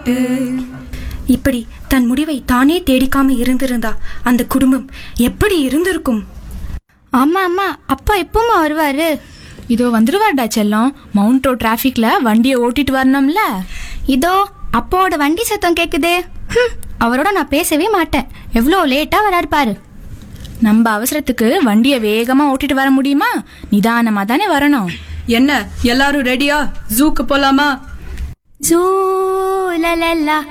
பாட்டு இப்படி தன் முடிவை தானே தேடிக்காம இருந்திருந்தா அந்த குடும்பம் எப்படி இருந்திருக்கும் ஆமா அம்மா அப்பா எப்பமா வருவாரு இதோ வந்துருவாடா செல்லம் மவுண்ட் ரோட் டிராஃபிக்ல வண்டியை ஓட்டிட்டு வரணும்ல இதோ அப்பாவோட வண்டி சத்தம் கேக்குதே ஹம், அவரோட நான் பேசவே மாட்டேன் எவ்வளோ லேட்டா வராரு பாரு நம்ம அவசரத்துக்கு வண்டியை வேகமா ஓட்டிட்டு வர முடியுமா நிதானமா தானே வரணும் என்ன எல்லாரும் ரெடியா ஜூக்கு போலாமா ஜூ லலலா